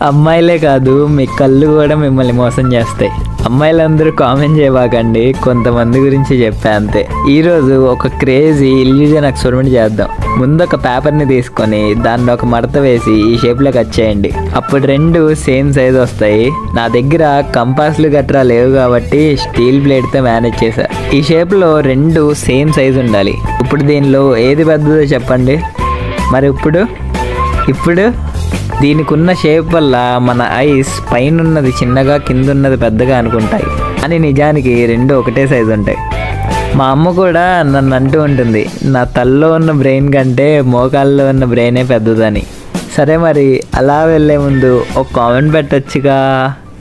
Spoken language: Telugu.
అమ్మాయిలే కాదు మీ కళ్ళు కూడా మిమ్మల్ని మోసం చేస్తాయి అమ్మాయిలందరూ కామెంట్ చేయబాకండి కొంతమంది గురించి చెప్పా అంతే ఈరోజు ఒక క్రేజీ ఇల్యూజన్ ఎక్స్పెరిమెంట్ చేద్దాం ముందు ఒక పేపర్ని తీసుకొని దాన్ని ఒక మడత వేసి ఈ షేప్లో కట్ చేయండి అప్పుడు రెండు సేమ్ సైజ్ వస్తాయి నా దగ్గర కంపాస్లు గట్రా లేవు కాబట్టి స్టీల్ ప్లేట్తో మేనేజ్ చేశా ఈ షేప్లో రెండు సేమ్ సైజ్ ఉండాలి ఇప్పుడు దీనిలో ఏది పెద్దదో చెప్పండి మరి ఇప్పుడు ఇప్పుడు దీనికి ఉన్న షేప్ వల్ల మన ఐస్ పైన ఉన్నది చిన్నగా కింద ఉన్నది పెద్దగా అనుకుంటాయి కానీ నిజానికి రెండు ఒకటే సైజు ఉంటాయి మా అమ్మ కూడా నన్ను అంటూ ఉంటుంది నా తల్లో ఉన్న బ్రెయిన్ కంటే మోకాల్లో ఉన్న బ్రెయినే పెద్దదని సరే మరి అలా వెళ్ళే ముందు ఒక కామెంట్ పెట్టొచ్చుగా